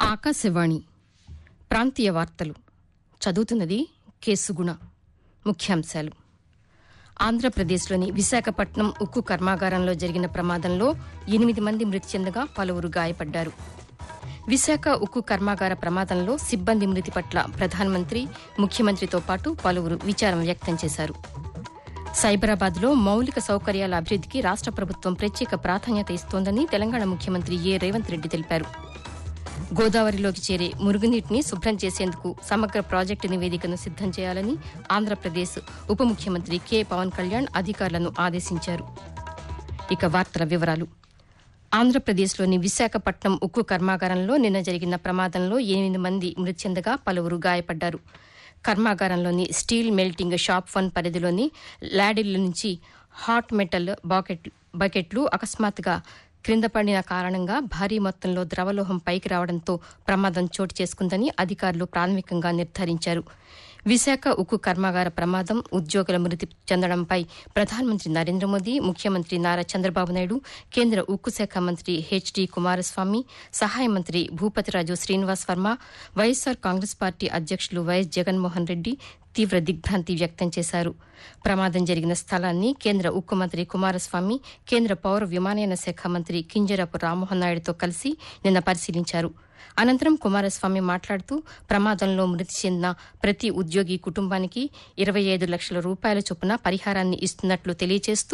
ఆకాశవాణి ప్రాంతీయ వార్తలు చదువుతున్నది కేసుగుణ ముఖ్యాంశాలు ఆంధ్రప్రదేశ్లోని విశాఖపట్నం ఉక్కు కర్మాగారంలో జరిగిన ప్రమాదంలో ఎనిమిది మంది మృతి చెందగా పలువురు గాయపడ్డారు విశాఖ ఉక్కు కర్మాగార ప్రమాదంలో సిబ్బంది మృతి పట్ల ప్రధానమంత్రి ముఖ్యమంత్రితో పాటు పలువురు విచారం వ్యక్తం చేశారు సైబరాబాద్లో మౌలిక సౌకర్యాల అభివృద్దికి రాష్ట ప్రభుత్వం ప్రత్యేక ప్రాధాన్యత ఇస్తోందని తెలంగాణ ముఖ్యమంత్రి ఏ రేవంత్ రెడ్డి తెలిపారు గోదావరిలోకి చేరే మురుగునీటిని శుభ్రం చేసేందుకు సమగ్ర ప్రాజెక్టు నివేదికను సిద్దం చేయాలని ఆంధ్రప్రదేశ్ ఉప ముఖ్యమంత్రి కె పవన్ కళ్యాణ్ అధికారులను ఆదేశించారు ఇక వార్తల వివరాలు ఆంధ్రప్రదేశ్లోని విశాఖపట్నం ఉక్కు కర్మాగారంలో నిన్న జరిగిన ప్రమాదంలో ఎనిమిది మంది మృతి చెందగా పలువురు గాయపడ్డారు కర్మాగారంలోని స్టీల్ మెల్టింగ్ షాప్ వన్ పరిధిలోని లాడిల్ నుంచి హాట్ మెటల్ బాకెట్ బకెట్లు అకస్మాత్తుగా క్రింద పడిన కారణంగా భారీ మొత్తంలో ద్రవలోహం పైకి రావడంతో ప్రమాదం చోటు చేసుకుందని అధికారులు ప్రాథమికంగా నిర్ధారించారు విశాఖ ఉక్కు కర్మాగార ప్రమాదం ఉద్యోగుల మృతి చెందడంపై ప్రధానమంత్రి నరేంద్ర మోదీ ముఖ్యమంత్రి నారా చంద్రబాబు నాయుడు కేంద్ర ఉక్కు శాఖ మంత్రి హెచ్డి కుమారస్వామి సహాయ మంత్రి Bhupathiraju Srinivas Varma YSR Congress party అధ్యక్షులు వైఎస్ జగన్మోహన్ రెడ్డి తీవ్ర దిగ్భ్రాంతి వ్యక్తం చేశారు ప్రమాదం జరిగిన స్థలాన్ని కేంద్ర ఉక్కు మంత్రి కుమారస్వామి కేంద్ర పౌర విమానయాన శాఖ మంత్రి కింజరాపు రామ్మోహన్ నాయుడుతో కలిసి నిన్న పరిశీలించారు అనంతరం కుమారస్వామి మాట్లాడుతూ ప్రమాదంలో మృతి చెందిన ప్రతి ఉద్యోగి కుటుంబానికి ఇరవై ఐదు లక్షల రూపాయల చొప్పున పరిహారాన్ని ఇస్తున్నట్లు తెలియజేస్తూ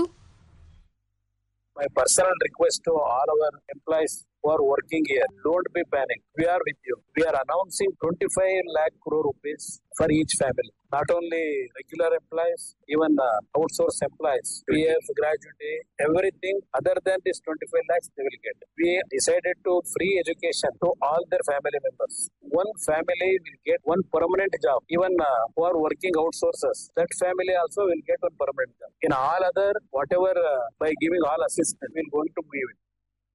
My personal request to all our employees who are working here, don't be panic. We are with you. We are announcing 25 lakh crore rupees for each family. Not only regular employees, even uh, outsourced employees, PF, gratuity, everything other than this 25 lakhs they will get. We decided to free education to all their family members. One family will get one permanent job. Even uh, who are working outsources, that family also will get one permanent job. In all other, whatever uh, by giving all assistance, we will going to give it.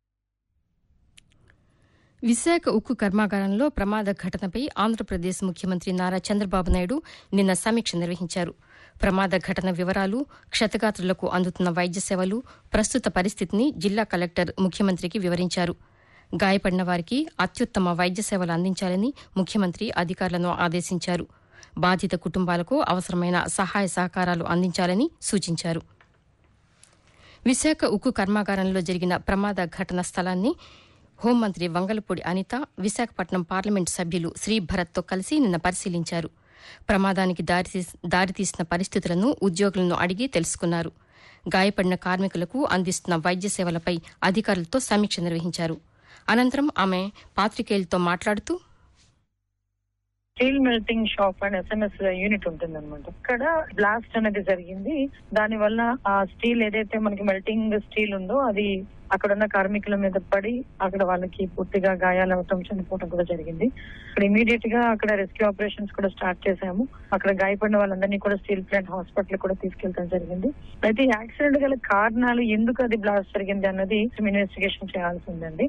Visakha ఉక్కు కర్మాగారంలో ప్రమాద ఘటనపై ఆంధ్రప్రదేశ్ ముఖ్యమంత్రి నారా చంద్రబాబు నాయుడు నిన్న సమీక్ష నిర్వహించారు ప్రమాద ఘటన వివరాలు క్షతగాత్రులకు అందుతున్న వైద్య సేవలు ప్రస్తుత పరిస్థితిని జిల్లా కలెక్టర్ ముఖ్యమంత్రికి వివరించారు గాయపడిన వారికి అత్యుత్తమ వైద్య సేవలు అందించాలని ముఖ్యమంత్రి అధికారులను ఆదేశించారు బాధిత కుటుంబాలకు అవసరమైన సహాయ సహకారాలు అందించాలని సూచించారు విశాఖ ఉక్కు కర్మాగారంలో జరిగిన ప్రమాద ఘటన స్థలాన్ని హోంమంత్రి వంగలపూడి అనిత విశాఖపట్నం పార్లమెంటు సభ్యులు శ్రీ భరత్తో కలిసి నిన్న పరిశీలించారు ప్రమాదానికి దారితీస్- దారితీసిన పరిస్థితులను ఉద్యోగులను అడిగి తెలుసుకున్నారు గాయపడిన కార్మికులకు అందిస్తున్న వైద్య సేవలపై అధికారులతో సమీక్ష నిర్వహించారు అనంతరం ఆమె పాత్రికేయులతో మాట్లాడుతూ steel melting shop and SMS unit ఉంటుంది అనమాట ఇక్కడ బ్లాస్ట్ అనేది జరిగింది దాని వల్ల ఆ స్టీల్ ఏదైతే మనకి మెల్టింగ్ స్టీల్ ఉందో అది అక్కడ ఉన్న కార్మికుల మీద పడి అక్కడ వాళ్ళకి పూర్తిగా గాయాలు అవటం చనిపోవడం కూడా జరిగింది ఇక్కడ ఇమీడియట్ గా అక్కడ రెస్క్యూ ఆపరేషన్స్ కూడా స్టార్ట్ చేశాము అక్కడ గాయపడిన వాళ్ళందరినీ కూడా స్టీల్ ప్లాంట్ హాస్పిటల్ కూడా తీసుకెళ్తాం జరిగింది అయితే ఈ యాక్సిడెంట్ గల కారణాలు ఎందుకు అది బ్లాస్ట్ జరిగింది అన్నది ఇన్వెస్టిగేషన్ చేయాల్సి ఉందండి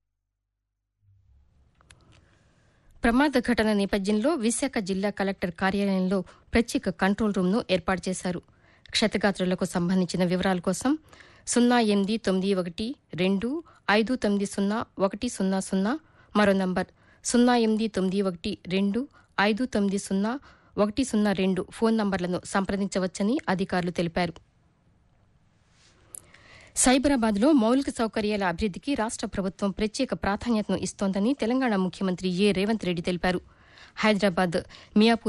ప్రమాద ఘటన నేపథ్యంలో విశాఖ జిల్లా కలెక్టర్ కార్యాలయంలో ప్రత్యేక కంట్రోల్ రూమ్ను ఏర్పాటు చేశారు క్షతగాత్రులకు సంబంధించిన వివరాల కోసం సున్నా ఎనిమిది తొమ్మిది ఒకటి రెండు ఐదు తొమ్మిది సున్నా ఒకటి సున్నా సున్నా మరో నంబర్ సున్నా ఎనిమిది తొమ్మిది ఒకటి రెండు ఐదు తొమ్మిది సున్నా ఒకటి సున్నా రెండు ఫోన్ నంబర్లను సంప్రదించవచ్చని అధికారులు తెలిపారు సైబరాబాద్లో మౌలిక సౌకర్యాల అభివృద్దికి రాష్ట ప్రభుత్వం ప్రత్యేక ప్రాధాన్యతను ఇస్తోందని తెలంగాణ ముఖ్యమంత్రి ఏ రేవంత్ రెడ్డి తెలిపారు హైదరాబాద్ మియాపూర్